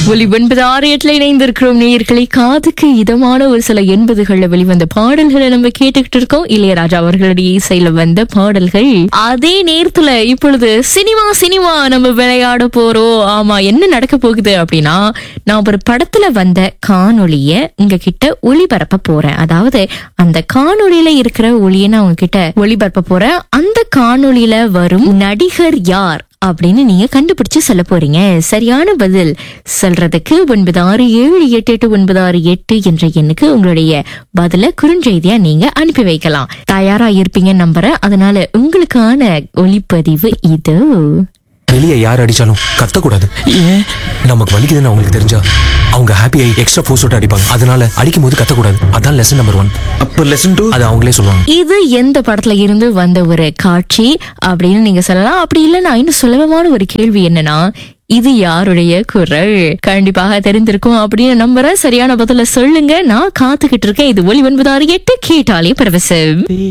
ஒலி ஒன்பது ஆறு எட்டுல இணைந்திருக்கிறோம் நேயர்களை காதுக்கு இதமான ஒரு சில எண்பதுகள்ல வெளிவந்த பாடல்களை நம்ம கேட்டுக்கிட்டு இருக்கோம் இளையராஜா அவர்களுடைய இசையில வந்த பாடல்கள் அதே நேரத்துல இப்பொழுது சினிமா சினிமா நம்ம விளையாட போறோம் ஆமா என்ன நடக்க போகுது அப்படின்னா நான் ஒரு படத்துல வந்த காணொளிய உங்ககிட்ட ஒளிபரப்ப போறேன் அதாவது அந்த காணொளியில இருக்கிற ஒளியை நான் உங்ககிட்ட ஒளிபரப்ப போறேன் அந்த காணொளியில வரும் நடிகர் யார் அப்படின்னு நீங்க கண்டுபிடிச்சு சொல்ல போறீங்க சரியான பதில் சொல்றதுக்கு ஒன்பது ஆறு ஏழு எட்டு எட்டு ஒன்பது ஆறு எட்டு என்ற எண்ணுக்கு உங்களுடைய பதில குறுஞ்செய்தியா நீங்க அனுப்பி வைக்கலாம் தயாரா இருப்பீங்க நம்புறேன் அதனால உங்களுக்கான ஒளிப்பதிவு இது வெளியே யார் அடிச்சாலும் கத்தக்கூடாது ஏன் நமக்கு வலிக்குதுன்னு அவங்களுக்கு தெரிஞ்சா அவங்க ஹாப்பி ஆகி எக்ஸ்ட்ரா ஃபோர்ஸ் விட்டு அடிப்பாங்க அதனால அடிக்கும் போது கத்தக்கூடாது அதான் லெசன் நம்பர் ஒன் அப்ப லெசன் டூ அது அவங்களே சொல்லுவாங்க இது எந்த படத்துல இருந்து வந்த ஒரு காட்சி அப்படின்னு நீங்க சொல்லலாம் அப்படி இல்லைன்னா இன்னும் சுலபமான ஒரு கேள்வி என்னன்னா இது யாருடைய குரல் கண்டிப்பாக தெரிந்திருக்கும் அப்படின்னு நம்புறேன் சரியான பதில சொல்லுங்க நான் காத்துக்கிட்டு இருக்கேன் இது ஒளி ஒன்பது ஆறு எட்டு கேட்டாலே பரவசம்